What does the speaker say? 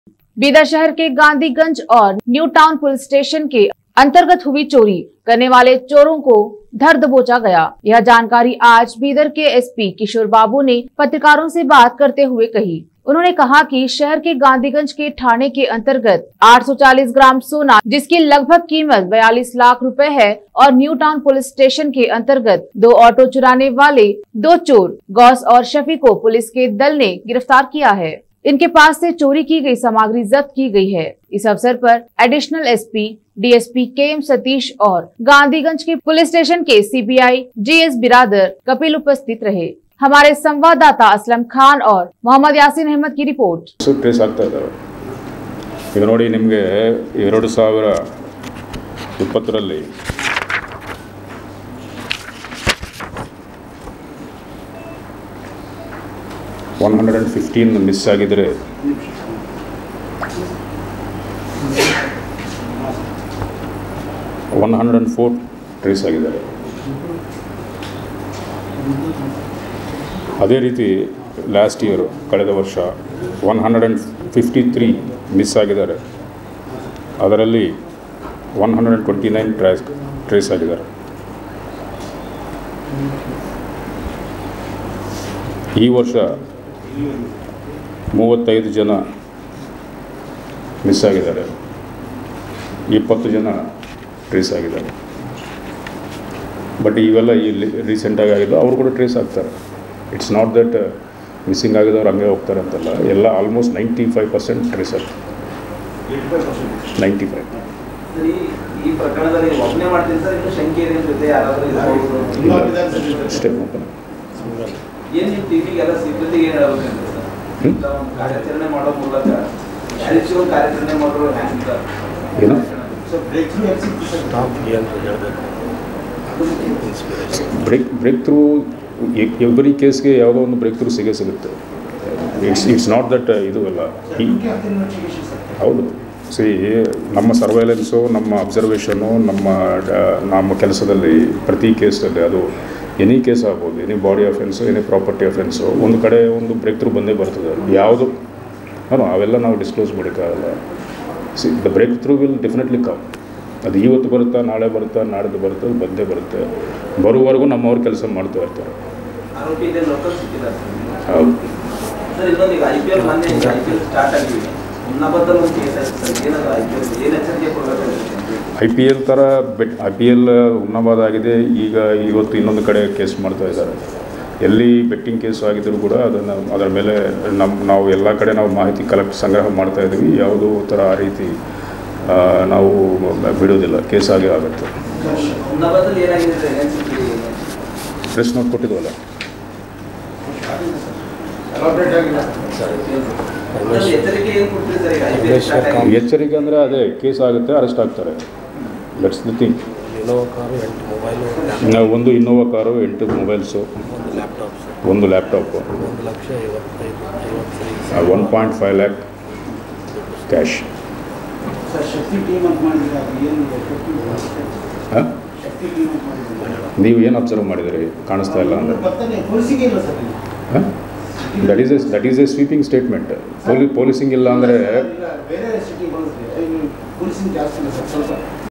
बीदर शहर के गांधीगंज और न्यू टाउन पुलिस स्टेशन के अंतर्गत हुई चोरी करने वाले चोरों को धर दबोचा गया यह जानकारी आज बीदर के एसपी किशोर बाबू ने पत्रकारों से बात करते हुए कही उन्होंने कहा कि शहर के गांधीगंज के थाने के अंतर्गत 840 ग्राम सोना जिसकी लगभग कीमत 42 लाख रुपए है और न्यू टाउन पुलिस स्टेशन के अंतर्गत दो ऑटो चुराने वाले दो चोर गौस और शफी को पुलिस के दल ने गिरफ्तार किया है इनके पास से चोरी की गई सामग्री जब्त की गई है इस अवसर पर additional SP DSP K M Satish और गांधीगंज के पुलिस स्टेशन के सीबीआई जीएस बिरादर कपिल उपस्थित रहे हमारे संवाददाता असलम खान और मोहम्मद यासीन अहमद की रिपोर्ट ಸೊ ಟ್ರೇಸ್ ಆಗ್ತಾ ಇದ್ದಾವೆ ಈಗ ನೋಡಿ ನಿಮಗೆ ಎರಡು ಸಾವಿರ ಇಪ್ಪತ್ತರಲ್ಲಿ one hundred and fifteen miss ಆಗಿದ್ದರೆ one hundred and four trace ಆಗಿದ್ದಾರೆ ಅದೇ ರೀತಿ ಲಾಸ್ಟ್ ಇಯರ್ ಕಳೆದ ವರ್ಷ one hundred and fifty three miss ಆಗಿದ್ದಾರೆ ಅದರಲ್ಲಿ one hundred and twenty nine trace trace ಆಗಿದ್ದಾರೆ ಈ ವರ್ಷ ಮೂವತ್ತೈದು ಜನ ಮಿಸ್ ಆಗಿದ್ದಾರೆ ಇಪ್ಪತ್ತು ಜನ ಟ್ರೇಸ್ ಆಗಿದ್ದಾರೆ ಬಟ್ ಇವೆಲ್ಲ ಇಲ್ಲಿ ರೀಸೆಂಟಾಗಿ ಆಗಿದ್ದು ಅವರು ಕೂಡ ಟ್ರೇಸ್ ಆಗ್ತಾರೆ ಇಟ್ಸ್ ನಾಟ್ ದಟ್ ಮಿಸ್ಸಿಂಗ್ ಆಗಿದವ್ರು ಹಂಗೆ ಹೋಗ್ತಾರೆ ಅಂತಲ್ಲ ಎಲ್ಲ almost ninety five percent trace ಆಗ್ತದೆ ನೈಂಟಿ ಫೈವ್ ಸರ್, ಈ ಈ ಪ್ರಕರಣದಲ್ಲಿ ಒಬ್ಬನೇ ಮಾಡ್ತೀನಿ ಸರ್ ಇನ್ನು ಶಂಕೆ ಇದೆ ಜೊತೆ ಯಾರಾದರೂ ಇರ್ಬೋದು ಅಷ್ಟೇ ಓಪನ್ ಏನ್ ನಿಮ್ಮ ಟೀಮಿಗೆಲ್ಲ ಸಿಬ್ಬಂದಿಗೆ ಏನು ಹೇಳ್ಬೇಕಂತ ಸರ್ ಹ್ಮ್? ಇಂಥ ಒಂದು ಕಾರ್ಯಾಚರಣೆ ಮಾಡೋ ಮೂಲಕ ಯಾರಿಗೂ ಒಂದು ಕಾರ್ಯಾಚರಣೆ ಮಾಡೋರು ಹ್ಯಾಂಗ್ ಸರ್ ಏನು? ಸರ್ ಬ್ರೇಕ್ ಥ್ರೂ ಎಲ್ಲಿ ಸಿಕ್ತು ಸರ್ ಸ್ಟಾಪ್ ಏನು ಹೇಳಬೇಕು inspiration break breakthrough every ಕೇಸ್ಗೆ ಯಾವುದೋ ಒಂದು ಬ್ರೇಕ್ ಥ್ರೂ ಸಿಗೇ ಸಿಗುತ್ತೆ ಇಟ್ಸ್ ಇಟ್ಸ್ ನಾಟ್ ದಟ್ ಇದು ಅಲ್ಲ ಈ ಹೌದು ಸಿ ನಮ್ಮ ಸರ್ವೈಲೆನ್ಸು ನಮ್ಮ ಅಬ್ಸರ್ವೇಷನು ನಮ್ಮ ಡ- ನಮ್ಮ ಕೆಲಸದಲ್ಲಿ ಪ್ರತಿ ಕೇಸಲ್ಲಿ ಅದು ಎನಿ ಕೇಸ್ ಆಗ್ಬೋದು any body offence any property offence ಒಂದು ಕಡೆ ಒಂದು ಬ್ರೇಕ್ ಥ್ರೂ ಬಂದೇ ಬರ್ತದೆ ಯಾವುದು ಹಾಂ ಅವೆಲ್ಲ ನಾವು ಡಿಸ್ಕ್ಲೋಸ್ ಮಾಡೋಕ್ಕಾಗಲ್ಲ see the breakthrough will definitely come ಅದು ಇವತ್ತು ಬರುತ್ತಾ ನಾಳೆ ಬರುತ್ತಾ ನಾಡ್ದು ಬರುತ್ತೆ ಅದು ಬಂದೇ ಬರುತ್ತೆ ಬರುವವರೆಗೂ ನಮ್ಮವ್ರು ಕೆಲಸ ಮಾಡ್ತಾ ಇರ್ತಾರೆ ಆರೋಪಿ ಇದೆ ಲೋಕಲ್ ಸಿಕ್ಕಿಲ್ಲ ಸರ್ ಹೌದು ಸರ್ ಇನ್ನೊಂದು ಈಗ ಐ ಪಿ ಎಲ್ ಮೊನ್ನೆ ಐ ಪಿ ಎಲ್ ಸ್ಟಾರ್ಟ್ ಆಗಿದೆ ಉನ್ನಬದ್ದಲ್ಲಿ ಒಂದು ಕೇಸ್ ಆಯ್ತು ಸರ್ ಏನದು ಐ ಪಿ ಎಲ್ ಏನು ಎಚ್ಚರಿಕೆ ಕೊಡಬೇಕಾಗುತ್ತೆ ಐ ಪಿ ಎಲ್ ಥರ ಬೆಟ್ ಐ ಪಿ ಎಲ್ ಉನ್ನವಾದ ಆಗಿದೆ ಈಗ ಇವತ್ತು ಇನ್ನೊಂದು ಕಡೆ ಕೇಸ್ ಮಾಡ್ತಾ ಇದ್ದಾರೆ ಎಲ್ಲಿ ಬೆಟ್ಟಿಂಗ್ ಕೇಸ್ ಆಗಿದ್ದರೂ ಕೂಡ ಅದನ್ನು ಅದರ ಮೇಲೆ ನಮ್ಮ ನಾವು ಎಲ್ಲ ಕಡೆ ನಾವು ಮಾಹಿತಿ ಕಲೆಕ್ಟ್ ಸಂಗ್ರಹ ಮಾಡ್ತಾ ಇದ್ದೀವಿ ಯಾವುದೂ ಥರ ಆ ರೀತಿ ಆ, ನಾವು ಬಿಡೋದಿಲ್ಲ ಕೇಸ್ ಆಗೇ ಆಗುತ್ತೆ ಉನ್ನಬದ್ದಲ್ಲಿ ಏನಾಗಿದೆ ಸರ್ ಏನು ಸಿಕ್ಕಿದೆ ಪ್ರೆಸ್ ನೋಟ್ ಕೊಟ್ಟಿದ್ವಲ್ಲ ಸರ್ ಎಚ್ಚರಿಕೆ ಏನು ಕೊಡ್ತೀರಿ ಸರ್ ಈಗ ಐ ಪಿ ಎಲ್ ಸ್ಟಾರ್ಟ್ ಆಗಿದೆ ಎಚ್ಚರಿಕೆ ಅಂದರೆ ಅದೇ ಕೇಸ್ ಆಗುತ್ತೆ ಅರೆಸ್ಟ್ ಆಗ್ತಾರೆ that's the thing Innova car ಎಂಟು ಮೊಬೈಲು ಒಂದು ಇನ್ನೋವಾ ಕಾರು ಎಂಟು ಮೊಬೈಲ್ಸು ಒಂದು ಲ್ಯಾಪ್ಟಾಪ್ಸ್ ಒಂದು ಲ್ಯಾಪ್ಟಾಪು ಒಂದು ಲಕ್ಷ ಐವತ್ತೈದು ಐವತ್ತೈದು one point five lakh cash sir Shakti team ಅಂತ ಮಾಡಿದ್ರೆ ಅದು ಏನು ಶಕ್ತಿ ಹಾಂ ಶಕ್ತಿ ಟೀಮ್ ಅಂತ ಮಾಡಿದ್ರೆ ನೀವು ಏನು ಅಬ್ಸರ್ವ್ ಮಾಡಿದಿರಿ ಕಾಣಿಸ್ತಾ ಇಲ್ಲ ಅಂದರೆ ಬರ್ತಾನೆ ಪೊಲೀಸಿಗೆ ಇಲ್ಲ ಸರ್ ಇದು. That is a that is a sweeping statement police policing ಇಲ್ಲ ಅಂದರೆ ಇಲ್ಲ, ಬೇರೆ ಸಿಟಿ ಬರುತ್ತೆ ಪೊಲೀಸಿಂಗ್ ಜಾಸ್ತಿ ಇಲ್ಲ ಸರ್ ಸ್ವಲ್ಪ